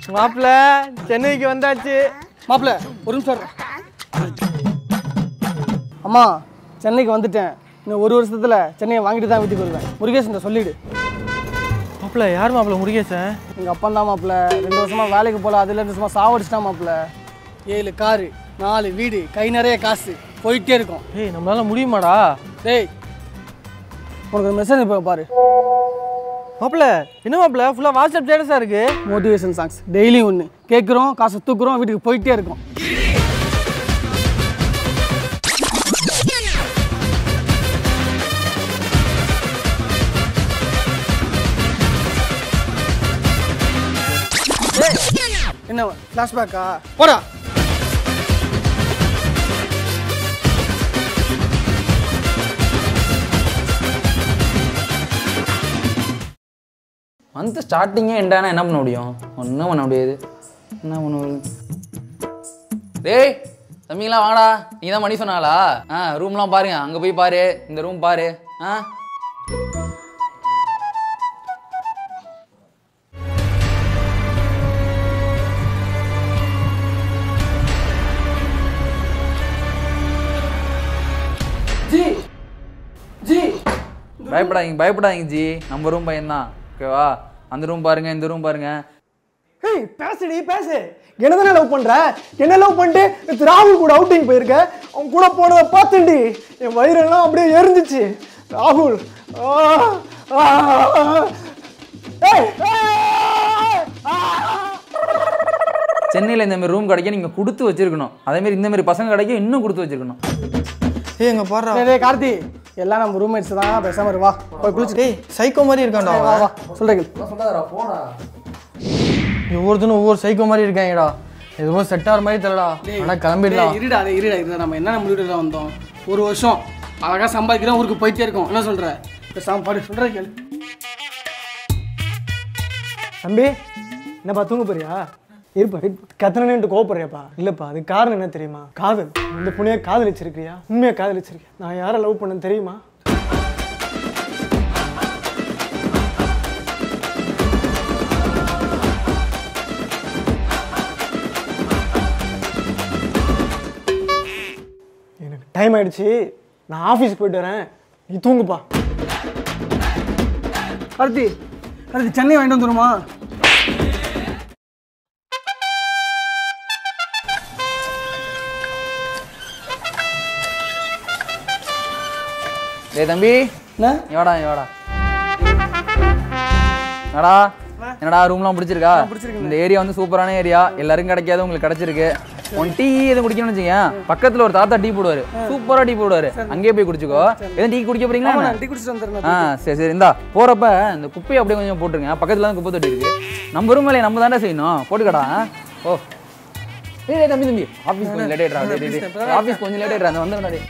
மாப்பிள்ள சென்னைக்கு வந்தாச்சு மாப்பிள்ள ஒரு நிமிஷம் இருங்க. அம்மா சென்னைக்கு வந்துட்டேன் இன்னும் ஒரு வருஷத்துல சென்னையை வாங்கிட்டு தான் வீட்டுக்கு வருவேன் முருகேசன் சொல்லிடு மாப்பிள்ள யார் மாப்பிள்ள முருகேசன் எங்கள் அப்பா தான் மாப்பிள்ள ரெண்டு வருஷமா வேலைக்கு போகல அதில் ரெண்டு வருஷமா சாவடிச்சிட்டான் மாப்பிள்ள ஏழு காரு நாலு வீடு கை நிறைய காசு போயிட்டே இருக்கும் ஏய் நம்மளால முடியுமாடா டேய் உனக்கு மெசேஜ் இப்போ பாரு மாப்பிள்ள என்ன மாப்பிள்ள ஃபுல்லாக வாட்ஸ்அப் ஸ்டேட்டஸாக இருக்கு மோட்டிவேஷன் சாங்ஸ் டெய்லி ஒன்று கேட்குறோம் காசு தூக்குறோம் வீட்டுக்கு போயிட்டே இருக்கோம் டேய், என்ன ஃப்ளாஷ்பேக்கா போடா மந்த் ஸ்டார்டிங்கே எண்டானா என்ன பண்ண முடியும் ஒன்றும் பண்ண முடியாது என்ன பண்ண முடியும் டேய் தம்பிங்களா வாடா நீ தான் மணி சொன்னாளா ஆ ரூம்லாம் பாருங்க அங்கே போய் பாரு இந்த ரூம் பாரு ஆ ஜி ஜி பயப்படாதீங்க பயப்படாதீங்க ஜி நம்ம ரூம் பையன்தான் ஓகேவா அந்த ரூம் பாருங்க இந்த ரூம் பாருங்க ஏய் பேசுடி பேசு என்னதானே லவ் பண்ற என்ன லவ் பண்ணிட்டு நேத்து ராகுல் கூட அவுட்டிங் போயிருக்க அவன் கூட போனதை பார்த்துண்டி என் வயிறெல்லாம் அப்படியே எரிஞ்சிச்சு ராகுல் ஆ, ஆ, ஆ. ஏய், ஏய், ஆ. சென்னையில் இந்த மாதிரி ரூம் கிடைக்க நீங்கள் கொடுத்து வச்சிருக்கணும் அதே மாதிரி இந்த மாதிரி பசங்க கிடைக்க இன்னும் கொடுத்து வச்சிருக்கணும் ஏய் எங்க பாடுறா டேய், டேய் கார்த்தி எல்லாம் நம்ம ரூம்மேட்ஸ் தான் பேசாம இரு, வா போய் குளிச்சு டேய் சைக்கோ மாதிரி இருக்கான்டா வா அவன். வா சொல்றேன் ஒவ்வொருத்தனும் ஒவ்வொரு சைக்கோ மாதிரி இருக்காங்கடா எதுவும் செட் ஆகிற மாதிரி தெரியலடா ஆனா கிளம்பிடலாம் டேய், இருடா டேய், இருடா இருடா நம்ம என்ன முடிவுல வந்தோம் ஒரு வருஷம் அழகா சம்பாதிக்கிறோம் ஊருக்கு போயிட்டே இருக்கோம் என்ன சொல்ற பேசாம பாடு சொல்ற கேளு தம்பி என்னப்பா தூங்க போறியா இருப்பா கத்தனேன்ட்டு கோவப்படுறியாப்பா இல்லப்பா அது காரணம் என்ன தெரியுமா காதல் இந்த புண்ணிய காதலிச்சிருக்கியா உண்மையா காதலிச்சிருக்கியா நான் யாரை லவ் பண்ணேன்னு தெரியுமா எனக்கு டைம் ஆயிடுச்சு நான் ஆஃபீஸ் போயிட்டு வரேன் நீ தூங்குப்பா கார்த்தி கார்த்தி சென்னை வாங்கிட்டு வந்துருமா டேய் தம்பி என்ன நீ வாடா நீ வாடா என்னடா என்னடா ரூம்லாம் பிடிச்சிருக்கா இந்த ஏரியா வந்து சூப்பரான ஏரியா எல்லாருக்கும் கிடைக்காது உங்களுக்கு கிடைச்சிருக்கு ஒன் டீ எதுவும் குடிக்கணும்னு வச்சுக்கேன் பக்கத்துல ஒரு தாத்தா டீ போடுவாரு சூப்பரா டீ போடுவாரு அங்கேயே போய் குடிச்சுக்கோ எதுவும் டீ குடிக்க போறீங்களா என்ன? டீ குடிச்சிட்டு வந்துடுறேன் ஆ சரி சரி இந்தா போறப்ப இந்த குப்பையை அப்படியே கொஞ்சம் போட்டுருங்க பக்கத்துல தான் குப்பை தொட்டி இருக்கு நம்ம ரூம் வேலையை நம்ம தானே செய்யணும் போட்டுக்கடா ஓ ஏய் ஏய், தம்பி தம்பி ஆஃபீஸ் கொஞ்சம் லேட் ஆயிடுறா ஆஃபீஸ் கொஞ்சம் லேட் ஆயிடுறா அந்த வந்துடுறா டேய்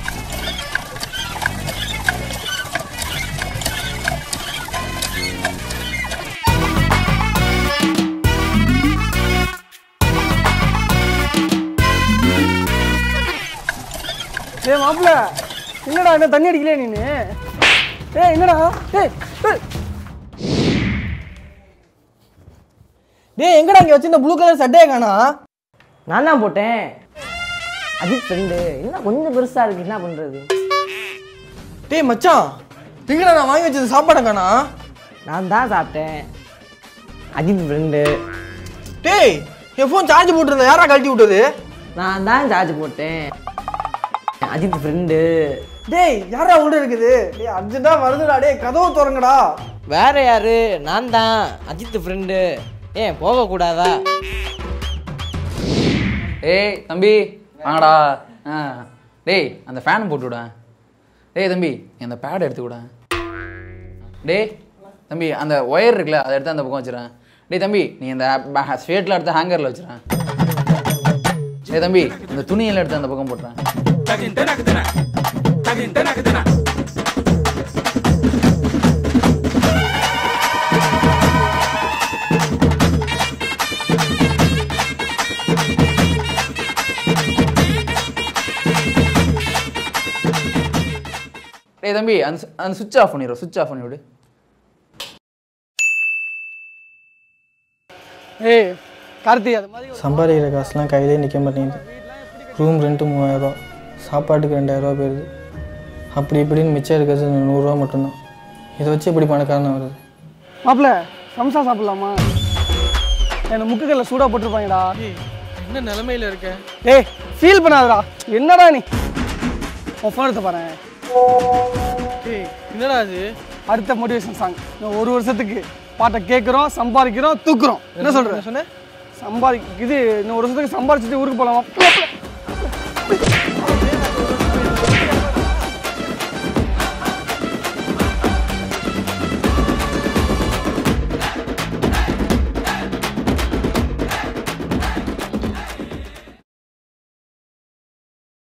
ஏய் மாப்பிள்ள என்னடா என்ன தண்ணி அடிக்கலையா நீனு ஏய் என்னடா ஏய் ஏய். டேய் எங்கடா இங்க வச்சிருந்த ப்ளூ கலர் சட்டையை காணா நான் தான் போட்டேன் அஜித் ஃப்ரெண்டு என்ன கொஞ்சம் பெருசா இருக்கு என்ன பண்றது டேய் மச்சான் எங்கடா நான் வாங்கி வச்சது சாப்பாடை காணா நான் தான் சாப்பிட்டேன் அஜித் ஃப்ரெண்டு டேய் என் ஃபோன் சார்ஜ் போட்டிருந்தேன் யாரா கழட்டி விட்டது நான் தான் சார்ஜ் போட்டேன் அஜித் ஃப்ரெண்டு டேய் யாரா உள்ள இருக்குது டேய் அர்ஜென்ட்டா வருதுடா டேய் கதவு திறங்கடா வேற யாரு நான் தான் அஜித் ஃப்ரெண்டு ஏன் போகக்கூடாதா ஏய் தம்பி வாங்கடா ஆ டேய் அந்த ஃபேன் போட்டு விடேன் டேய் தம்பி நீ அந்த பேட் எடுத்து விட டேய் தம்பி அந்த ஒயர் இருக்குல்ல அதை எடுத்து அந்த பக்கம் வச்சிடறேன் டேய் தம்பி நீ அந்த ஸ்வேட்டில் எடுத்து ஹேங்கரில் வச்சிடறேன் டேய் தம்பி இந்த துணியெல்லாம் எடுத்து அந்த பக்கம் போட்டுறேன் டேய் தம்பி அந்த சு- அந்த சுவிட்ச் ஆஃப் பண்ணிடு சுவிட்ச் ஆஃப் பண்ணி விடு ஏய் கார்த்தி அது மாதிரி சம்பாதிக்கிற காசுலாம் கையிலே நிற்க மாட்டேங்குது ரூம் ரெண்ட்டு மூவாயிரரூவா சாப்பாட்டுக்கு ரெண்டாயிரரூவா போயிடுது அப்படி இப்படின்னு மிச்சம் இருக்கிறது இந்த நூறுரூவா மட்டும்தான் இதை வச்சு எப்படி பணக்காரன் வருது மாப்பிள்ள சம்சா சாப்பிடலாமா எனக்கு முக்குக்கல்ல சூடாக போட்டிருப்பாங்கடா என்ன நிலமையில இருக்க டேய் ஃபீல் பண்ணாதடா என்னடா நீ உன் ஃபோன் எடுத்து பாரு டேய் என்னடா அது அடுத்த மோட்டிவேஷன் சாங் இன்னும் ஒரு வருஷத்துக்கு பாட்டை கேட்குறோம் சம்பாதிக்கிறோம் தூக்குறோம் என்ன சொல்ற சொன்ன சம்பாதி இது இன்னும் ஒரு வருஷத்துக்கு சம்பாதிச்சுட்டு ஊருக்கு போகலாமா